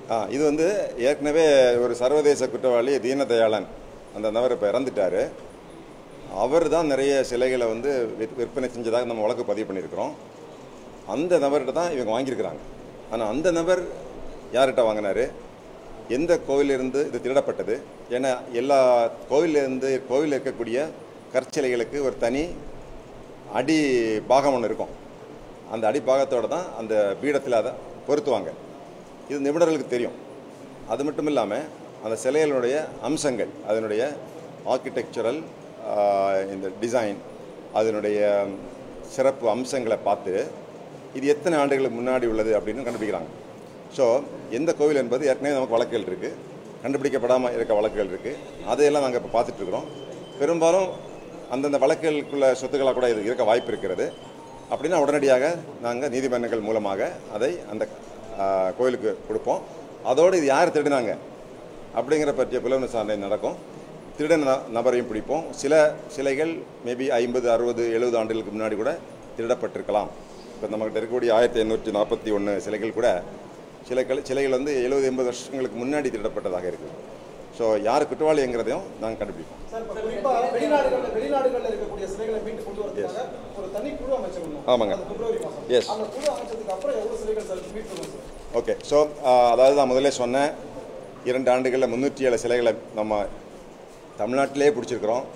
ஆ இது வந்து ஏற்கனவே ஒரு சர்வதேச குற்றவாளி தீனதயாளன் அந்த நபர் இப்போ இறந்துட்டார் அவர் தான் நிறைய சிலைகளை வந்து விற்- விற்பனை செஞ்சதாக நம்ம வழக்கு பதிவு பண்ணியிருக்கிறோம் அந்த நபர்கிட்ட தான் இவங்க வாங்கியிருக்கிறாங்க ஆனால் அந்த நபர் யார்கிட்ட வாங்கினாரு எந்த கோவிலிருந்து இது திருடப்பட்டது ஏன்னா எல்லா கோவிலிருந்து கோவிலில் இருக்கக்கூடிய கற்சிலைகளுக்கு ஒரு தனி அடி பாகம் ஒன்று இருக்கும் அந்த அடி பாகத்தோட தான் அந்த பீடத்தில் அதை பொருத்துவாங்க இது நிபுணர்களுக்கு தெரியும் அது மட்டும் இல்லாமல் அந்த சிலைகளுடைய அம்சங்கள் அதனுடைய ஆர்கிடெக்சரல் இந்த டிசைன் அதனுடைய சிறப்பு அம்சங்களை பார்த்து இது எத்தனை ஆண்டுகளுக்கு முன்னாடி உள்ளது அப்படின்னு கண்டுபிடிக்கிறாங்க ஸோ எந்த கோவில் என்பது ஏற்கனவே நமக்கு வழக்குகள் இருக்குது கண்டுபிடிக்கப்படாமல் இருக்க வழக்குகள் இருக்குது அதையெல்லாம் நாங்கள் இப்போ பார்த்துட்ருக்குறோம் பெரும்பாலும் அந்தந்த வழக்குகளுக்குள்ள சொத்துக்களாக கூட இது இருக்க வாய்ப்பு இருக்கிறது அப்படின்னா உடனடியாக நாங்கள் நீதிமன்றங்கள் மூலமாக அதை அந்த ஆ, கோயிலுக்கு கொடுப்போம் அதோடு இது யார் திருடினாங்க அப்படிங்கிற பற்றிய புலன் விசாரணை நடக்கும் திருடன் ந- நபரையும் பிடிப்போம் சில சிலைகள் மேபி ஐம்பது அறுபது எழுபது ஆண்டுகளுக்கு முன்னாடி கூட திருடப்பட்டிருக்கலாம் இப்போ நம்மகிட்ட இருக்கக்கூடிய ஆயிரத்தி எண்ணூற்றி நாற்பத்தி ஒன்று சிலைகள் கூட சிலைகள் சிலைகள் வந்து எழுபது எண்பது வருஷங்களுக்கு முன்னாடி திருடப்பட்டதாக இருக்குது ஸோ யார் குற்றவாளிங்கிறதையும் நாங்கள் கண்டுபிடிப்போம் சார் இப்ப குறிப்பா வெளிநாடுகள்ல வெளிநாடுகள்ல இருக்கக்கூடிய சிலைகளை மீட்டு கொண்டு வரதுக்காக ஒரு தனி குழு அமைச்சிருந்தோம் ஆமாங்க. அது பிப்ரவரி மாசம் Yes. அந்த குழு அமைச்சதுக்கு அப்புறம் எவ்வளவு சிலைகள் சார் மீட்டு வரும் சார் ஓகே ஸோ அதாவது நான் முதல்ல சொன்னேன் இரண்டு ஆண்டுகளில் முந்நூற்றி ஏழு சிலைகளை நம்ம தமிழ்நாட்டிலே பிடிச்சிருக்கிறோம்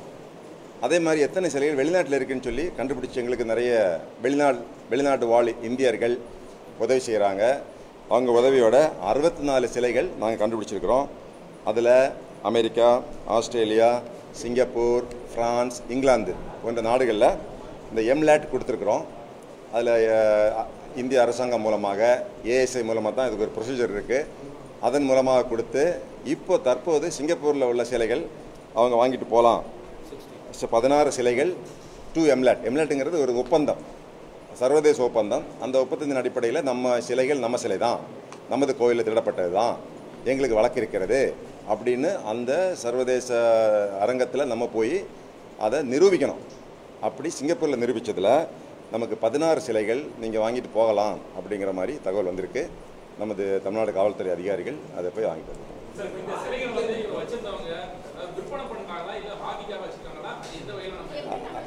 அதே மாதிரி எத்தனை சிலைகள் வெளிநாட்டில் இருக்குன்னு சொல்லி கண்டுபிடிச்சி எங்களுக்கு நிறைய வெளிநாடு வெளிநாட்டு வாழ் இந்தியர்கள் உதவி செய்கிறாங்க அவங்க உதவியோட அறுபத்தி நாலு சிலைகள் நாங்கள் கண்டுபிடிச்சிருக்கிறோம் அதில் America Australia Singapore France England போன்ற நாடுகளில் இந்த எம்லேட் கொடுத்துருக்குறோம் அதில் இந்திய அரசாங்கம் மூலமாக ஏஎஸ்ஐ மூலமாக தான் இதுக்கு ஒரு ப்ரொசீஜர் இருக்குது அதன் மூலமாக கொடுத்து இப்போ தற்போது சிங்கப்பூரில் உள்ள சிலைகள் அவங்க வாங்கிட்டு போகலாம் பதினாறு சிலைகள் டூ எம்லேட் எம்லேட்டுங்கிறது ஒரு ஒப்பந்தம் சர்வதேச ஒப்பந்தம் அந்த ஒப்பந்தத்தின் அடிப்படையில் நம்ம சிலைகள் நம்ம சிலை தான் நமது கோயிலில் திருடப்பட்டது தான் எங்களுக்கு வழக்கு இருக்கிறது அப்படின்னு அந்த சர்வதேச அரங்கத்தில் நம்ம போய் அதை நிரூபிக்கணும் அப்படி சிங்கப்பூரில் நிரூபித்ததில் நமக்கு பதினாறு சிலைகள் நீங்கள் வாங்கிட்டு போகலாம் அப்படிங்கிற மாதிரி தகவல் வந்திருக்கு நமது தமிழ்நாடு காவல்துறை அதிகாரிகள் அதை போய் வாங்கிட்டு வந்திருக்காங்க. சார் இப்ப இந்த சிலைகள் வந்து இங்க வச்சிருந்தவங்க அதாவது விற்பனை பண்றாங்களா இல்ல ஹாபிக்காக வச்சிருக்காங்களா அது எந்த வகையில நம்ம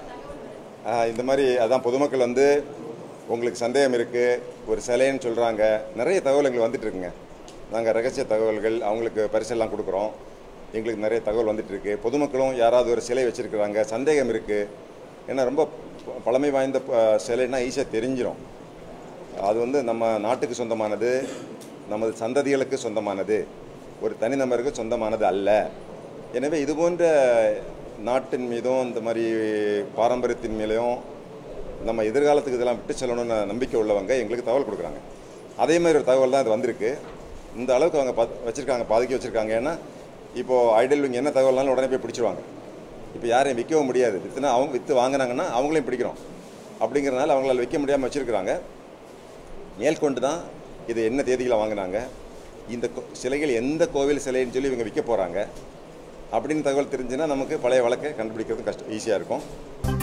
ஆஹ் இந்த மாதிரி அதான் பொதுமக்கள் வந்து உங்களுக்கு சந்தேகம் இருக்குது ஒரு சிலைன்னு சொல்கிறாங்க நிறைய தகவல் எங்களுக்கு வந்துட்டு இருக்குங்க நாங்கள் ரகசிய தகவல்கள் அவங்களுக்கு பரிசெல்லாம் கொடுக்குறோம் எங்களுக்கு நிறைய தகவல் வந்துட்டு இருக்கு பொதுமக்களும் யாராவது ஒரு சிலை வச்சுருக்குறாங்க சந்தேகம் இருக்குது ஏன்னா ரொம்ப ப- பழமை வாய்ந்த ப- சிலைன்னா ஈஸியாக தெரிஞ்சிடும் அது வந்து நம்ம நாட்டுக்கு சொந்தமானது நமது சந்ததிகளுக்கு சொந்தமானது ஒரு தனிநபருக்கு சொந்தமானது அல்ல எனவே இது போன்ற நாட்டின் மீதும் இந்த மாதிரி பாரம்பரியத்தின் மேலேயும் நம்ம எதிர்காலத்துக்கு இதெல்லாம் விட்டு செல்லணும்னு நம்பிக்கை உள்ளவங்க எங்களுக்கு தகவல் கொடுக்குறாங்க அதே மாதிரி ஒரு தகவல் தான் இது வந்திருக்கு இந்த அளவுக்கு அவங்க பத் வச்சுருக்காங்க பாதுக்கி வச்சுருக்காங்க ஏன்னா இப்போது ஐடல் விங் என்ன தகவல்னாலும் உடனே போய் பிடிச்சிருவாங்க இப்போ யாரையும் விற்கவும் முடியாது விற்றுனா அவங்க விற்று வாங்கினாங்கன்னா அவங்களையும் பிடிக்கிறோம் அப்படிங்கிறனால அவங்களால விற்க முடியாமல் வச்சுருக்குறாங்க மேற்கொண்டு தான் இது என்ன தேதியில் வாங்கினாங்க இந்த கோ- சிலைகள் எந்த கோவில் சிலைன்னு சொல்லி இவங்க விற்க போகிறாங்க அப்படின்னு தகவல் தெரிஞ்சுன்னா நமக்கு பழைய வழக்கை கண்டுபிடிக்கிறது கஷ்டம் ஈஸியாக இருக்கும்